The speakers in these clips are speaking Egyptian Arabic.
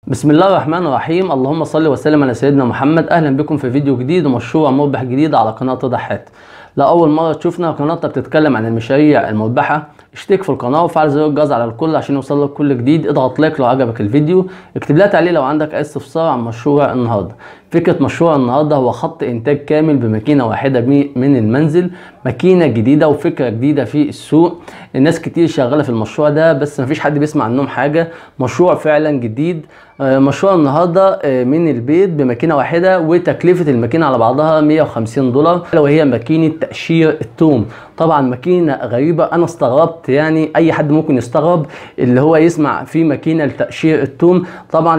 بسم الله الرحمن الرحيم اللهم صل وسلم على سيدنا محمد اهلا بكم في فيديو جديد ومشروع مربح جديد على قناه ضحات لاول مره تشوفنا قناتنا بتتكلم عن المشاريع المربحه اشترك في القناه وفعل زر الجرس على الكل عشان يوصلك كل جديد اضغط لايك لو عجبك الفيديو اكتب لها تعليق لو عندك اي استفسار عن مشروع النهارده فكره مشروع النهارده هو خط انتاج كامل بماكينه واحده من المنزل ماكينه جديده وفكره جديده في السوق الناس كتير شغاله في المشروع ده بس مفيش حد بيسمع عنهم حاجه مشروع فعلا جديد مشروع النهارده من البيت بماكينه واحده وتكلفه الماكينه على بعضها 150 دولار وهي ماكينه تقشير التوم طبعا ماكينه غريبه انا استغربت يعني اي حد ممكن يستغرب اللي هو يسمع في ماكينه لتقشير التوم طبعا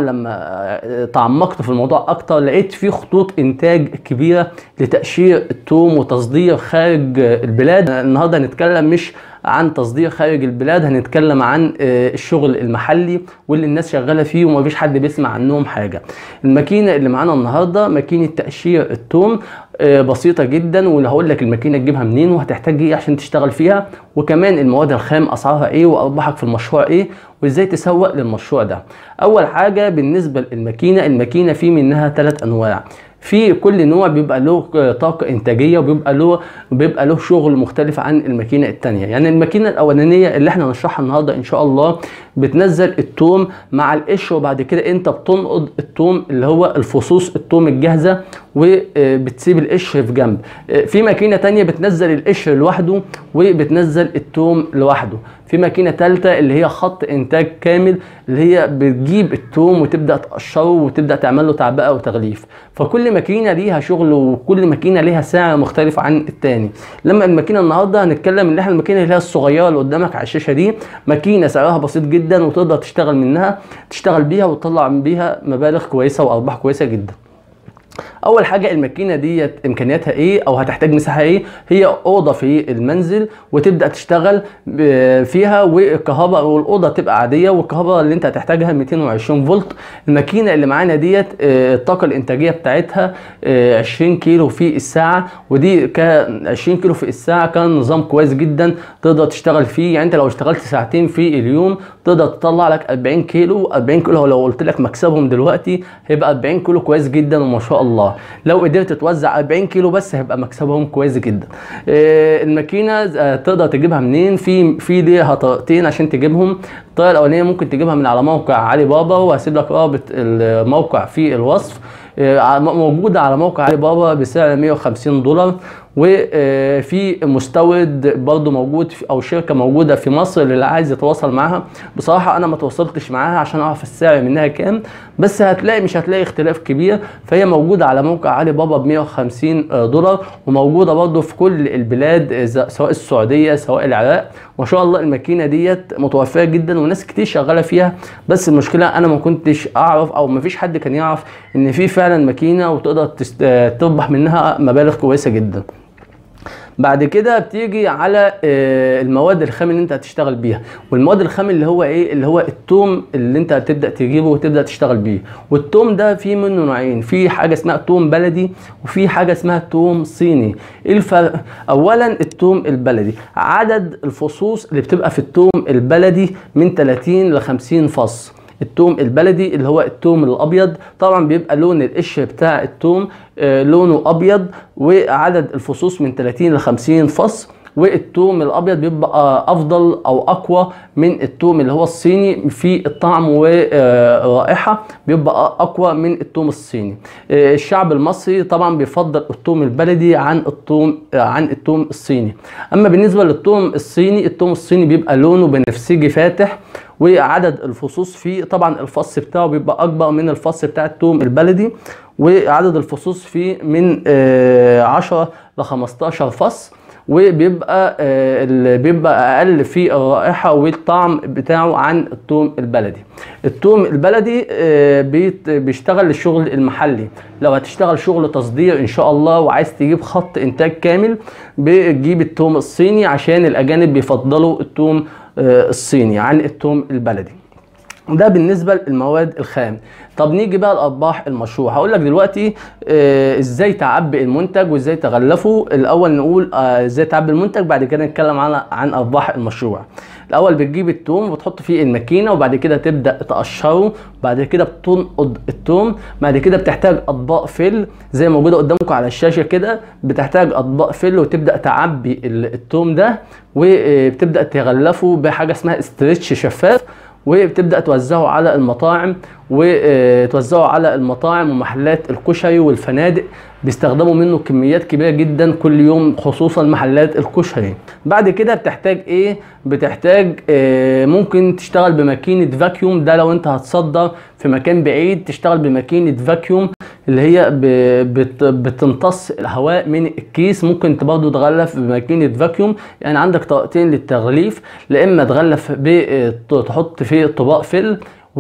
لما تعمقت في الموضوع اكتر لقيت في خطوط انتاج كبيره لتقشير التوم وتصدير خارج البلاد النهارده هنتكلم مش عن تصدير خارج البلاد هنتكلم عن الشغل المحلي واللي الناس شغاله فيه ومفيش حد بيسمع عنهم حاجه الماكينه اللي معانا النهارده ماكينه تقشير التوم بسيطه جدا واللي هقول لك الماكينه تجيبها منين وهتحتاج ايه عشان تشتغل فيها وكمان المواد الخام اسعارها ايه وارباحك في المشروع ايه وازاي تسوق للمشروع ده اول حاجه بالنسبه للماكينه الماكينه في منها ثلاث انواع في كل نوع بيبقى له طاقه انتاجيه وبيبقى له بيبقى له شغل مختلف عن الماكينه الثانيه يعني الماكينه الاولانيه اللي احنا هنشرحها النهارده ان شاء الله بتنزل التوم مع القشر وبعد كده انت بتنقض التوم اللي هو الفصوص التوم الجاهزه وبتسيب القشر في جنب في ماكينه تانية بتنزل القشر لوحده وبتنزل التوم لوحده في ماكينه ثالثه اللي هي خط انتاج كامل اللي هي بتجيب التوم وتبدا تقشره وتبدا تعمل له تعبئه وتغليف فكل ماكينه ليها شغل وكل ماكينه ليها سعر مختلف عن الثاني لما الماكينه النهارده هنتكلم ان احنا الماكينه اللي هي الصغيره اللي قدامك على الشاشه دي ماكينه سعرها بسيط جدا وتقدر تشتغل منها تشتغل بيها وتطلع بيها مبالغ كويسه وارباح كويسه جدا اول حاجه الماكينه ديت امكانياتها ايه او هتحتاج مساحه ايه هي اوضه في المنزل وتبدا تشتغل فيها والكهرباء والاوضه تبقى عاديه والكهرباء اللي انت هتحتاجها 220 فولت الماكينه اللي معانا ديت الطاقه الانتاجيه بتاعتها 20 كيلو في الساعه ودي كان 20 كيلو في الساعه كان نظام كويس جدا تقدر تشتغل فيه يعني انت لو اشتغلت ساعتين في اليوم تقدر تطلع لك 40 كيلو 40 كيلو لو قلت لك مكسبهم دلوقتي هيبقى 40 كيلو كويس جدا وما شاء الله الله لو قدرت توزع 40 كيلو بس هيبقى مكسبهم كويس جدا آه الماكينه آه تقدر تجيبها منين في في ليها طريقتين عشان تجيبهم الطريقه الاولانيه ممكن تجيبها من على موقع علي بابا وهسيب لك رابط الموقع في الوصف آه موجوده على موقع علي بابا بسعر 150 دولار وفي مستورد برضو موجود في او شركه موجوده في مصر اللي عايز يتواصل معاها بصراحه انا ما تواصلتش معاها عشان اعرف السعر منها كام بس هتلاقي مش هتلاقي اختلاف كبير فهي موجوده على موقع علي بابا ب 150 دولار وموجوده برضو في كل البلاد سواء السعوديه سواء العراق ما شاء الله الماكينه ديت متوفره جدا وناس كتير شغاله فيها بس المشكله انا ما كنتش اعرف او ما فيش حد كان يعرف ان في فعلا ماكينه وتقدر تربح منها مبالغ كويسه جدا بعد كده بتيجي على المواد الخام اللي انت هتشتغل بيها والمواد الخام اللي هو ايه اللي هو التوم اللي انت هتبدا تجيبه وتبدا تشتغل بيه والتوم ده في منه نوعين في حاجه اسمها توم بلدي وفي حاجه اسمها توم صيني ايه الفرق اولا التوم البلدي عدد الفصوص اللي بتبقى في التوم البلدي من 30 ل 50 فص التوم البلدي اللي هو التوم الابيض طبعا بيبقى لون القشر بتاع التوم آه لونه ابيض وعدد الفصوص من 30 ل 50 فص والثوم الابيض بيبقى افضل او اقوى من الثوم اللي هو الصيني في الطعم والرائحه بيبقى اقوى من الثوم الصيني الشعب المصري طبعا بيفضل الثوم البلدي عن الثوم عن الثوم الصيني اما بالنسبه للثوم الصيني الثوم الصيني بيبقى لونه بنفسجي فاتح وعدد الفصوص فيه طبعا الفص بتاعه بيبقى اكبر من الفص بتاع الثوم البلدي وعدد الفصوص فيه من 10 ل 15 فص وبيبقى آه بيبقى اقل في الرائحه والطعم بتاعه عن الثوم البلدي الثوم البلدي آه بيشتغل للشغل المحلي لو هتشتغل شغل تصدير ان شاء الله وعايز تجيب خط انتاج كامل بتجيب الثوم الصيني عشان الاجانب بيفضلوا الثوم آه الصيني عن الثوم البلدي ده بالنسبه للمواد الخام طب نيجي بقى لارباح المشروع هقول لك دلوقتي آه ازاي تعبي المنتج وازاي تغلفه الاول نقول آه ازاي تعبي المنتج بعد كده نتكلم عن عن ارباح المشروع الاول بتجيب التوم وتحط فيه الماكينه وبعد كده تبدا تقشره بعد كده بتنقض التوم بعد كده بتحتاج اطباق فل زي موجوده قدامكم على الشاشه كده بتحتاج اطباق فل وتبدا تعبي التوم ده وبتبدا تغلفه بحاجه اسمها استرتش شفاف وبتبدا توزعه على المطاعم وتوزعه على المطاعم ومحلات الكشري والفنادق بيستخدموا منه كميات كبيره جدا كل يوم خصوصا محلات الكشري بعد كده بتحتاج ايه بتحتاج آه ممكن تشتغل بماكينه فاكيوم ده لو انت هتصدر في مكان بعيد تشتغل بماكينه فاكيوم اللي هي بت بتمتص الهواء من الكيس ممكن برضه تغلف بماكينه فاكيوم يعني عندك طريقتين للتغليف لا اما تغلف تحط فيه طباق فل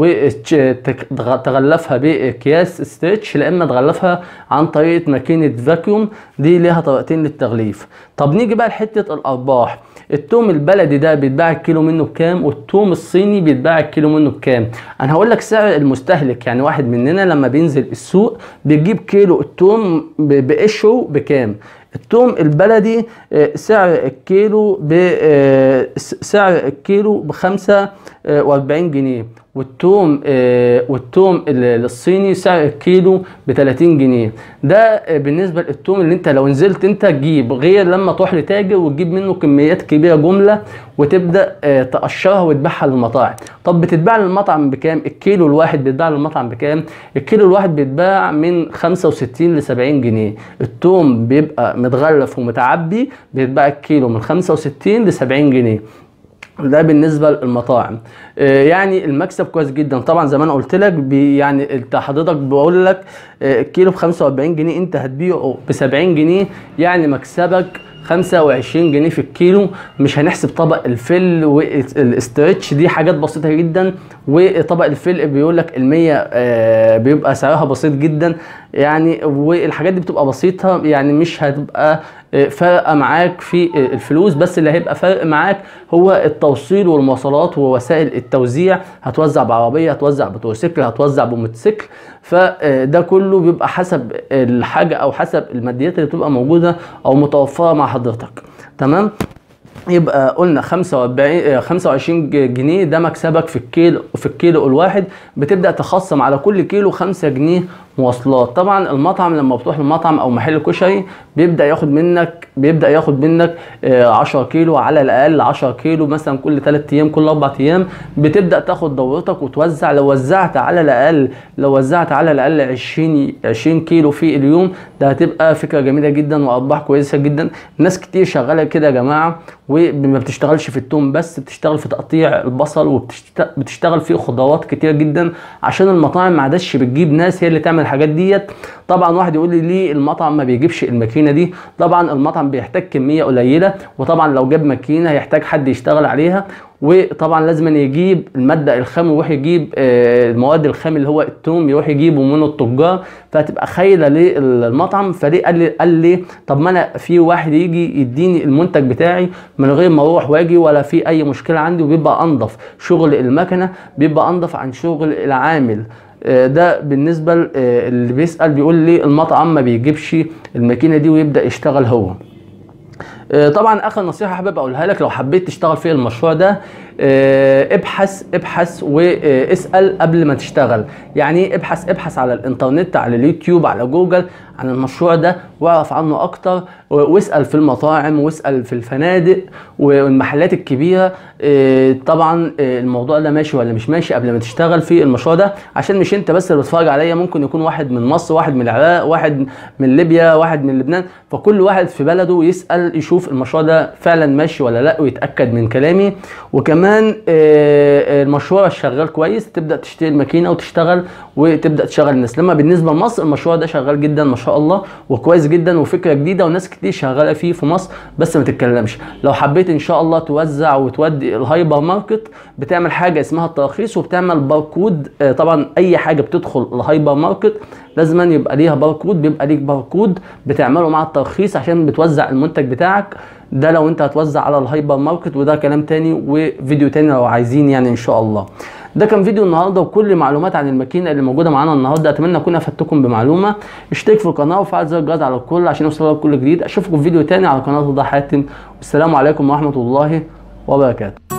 وتغلفها باكياس ستريتش لا اما تغلفها عن طريقه ماكينه فاكيوم دي ليها طريقتين للتغليف طب نيجي بقى لحته الارباح التوم البلدي ده بيتباع الكيلو منه بكام والتوم الصيني بيتباع الكيلو منه بكام انا هقول لك سعر المستهلك يعني واحد مننا لما بينزل السوق بيجيب كيلو التوم بقشره بكام التوم البلدي سعر الكيلو ب سعر الكيلو ب 45 جنيه والثوم آه والثوم الصيني سعر الكيلو ب 30 جنيه ده آه بالنسبه للثوم اللي انت لو نزلت انت تجيب غير لما تروح لتاجر وتجيب منه كميات كبيره جمله وتبدا آه تقشرها وتبيعها للمطاعم طب بتتباع للمطعم بكام الكيلو الواحد بيتباع للمطعم بكام الكيلو الواحد بيتباع من 65 ل 70 جنيه الثوم بيبقى متغلف ومتعبي بيتباع الكيلو من 65 ل 70 جنيه ده بالنسبه للمطاعم يعني المكسب كويس جدا طبعا زي ما انا قلت لك يعني انت حضرتك بقول لك الكيلو ب 45 جنيه انت هتبيعه ب 70 جنيه يعني مكسبك 25 جنيه في الكيلو مش هنحسب طبق الفل والاسترتش دي حاجات بسيطه جدا وطبق الفل بيقول لك ال 100 بيبقى سعرها بسيط جدا يعني والحاجات دي بتبقى بسيطه يعني مش هتبقى فارقه معاك في الفلوس بس اللي هيبقى فارق معاك هو التوصيل والمواصلات ووسائل التوزيع هتوزع بعربيه هتوزع بتروسيكل هتوزع بموتوسيكل فده كله بيبقى حسب الحاجه او حسب الماديات اللي بتبقى موجوده او متوفره مع حضرتك تمام يبقى قلنا 45 25 جنيه ده مكسبك في الكيلو في الكيلو الواحد بتبدا تخصم على كل كيلو 5 جنيه مواصلات طبعا المطعم لما بتروح المطعم او محل كشري بيبدا ياخد منك بيبدا ياخد منك 10 كيلو على الاقل 10 كيلو مثلا كل 3 ايام كل 4 ايام بتبدا تاخد دورتك وتوزع لو وزعت على الاقل لو وزعت على الاقل 20 20 كيلو في اليوم ده هتبقى فكره جميله جدا وارباح كويسه جدا ناس كتير شغاله كده يا جماعه وما بتشتغلش في التوم بس بتشتغل في تقطيع البصل وبتشتغل في خضروات كتير جدا عشان المطاعم ما عادش بتجيب ناس هي اللي تعمل الحاجات ديت طبعا واحد يقول لي ليه المطعم ما بيجيبش الماكينه دي طبعا المطعم بيحتاج كميه قليله وطبعا لو جاب ماكينه هيحتاج حد يشتغل عليها وطبعا لازم يجيب الماده الخام ويروح يجيب المواد الخام اللي هو التوم يروح يجيبه من التجار فهتبقى خايله للمطعم فليه قال لي قال لي طب ما انا في واحد يجي يديني المنتج بتاعي من غير ما اروح واجي ولا في اي مشكله عندي وبيبقى انضف شغل المكنه بيبقى انضف عن شغل العامل ده بالنسبه اللي بيسال بيقول لي المطعم ما بيجيبش الماكينه دي ويبدا يشتغل هو طبعا اخر نصيحه حابب اقولها لك لو حبيت تشتغل في المشروع ده ابحث ابحث واسال قبل ما تشتغل يعني ابحث ابحث على الانترنت على اليوتيوب على جوجل عن المشروع ده واعرف عنه اكتر واسال في المطاعم واسال في الفنادق والمحلات الكبيره طبعا الموضوع ده ماشي ولا مش ماشي قبل ما تشتغل في المشروع ده عشان مش انت بس اللي بتتفرج عليا ممكن يكون واحد من مصر واحد من العراق واحد من ليبيا واحد من لبنان فكل واحد في بلده يسال يشوف المشروع ده فعلا ماشي ولا لا ويتاكد من كلامي وكمان المشروع شغال كويس تبدا تشتري الماكينه وتشتغل وتبدا تشغل الناس لما بالنسبه لمصر المشروع ده شغال جدا ما شاء الله وكويس جدا وفكره جديده وناس كتير شغاله فيه في مصر بس ما تتكلمش لو حبيت ان شاء الله توزع وتودي الهايبر ماركت بتعمل حاجه اسمها التراخيص وبتعمل باركود طبعا اي حاجه بتدخل الهايبر ماركت لازم يبقى ليها باركود بيبقى ليك باركود بتعمله مع الترخيص عشان بتوزع المنتج بتاعك ده لو انت هتوزع على الهايبر ماركت وده كلام تاني وفيديو تاني لو عايزين يعني ان شاء الله ده كان فيديو النهارده وكل معلومات عن الماكينه اللي موجوده معانا النهارده اتمنى اكون افدتكم بمعلومه اشترك في القناه وفعل زر الجرس على الكل عشان يوصلك كل جديد اشوفكم في فيديو تاني على قناه وضح حاتم والسلام عليكم ورحمه الله وبركاته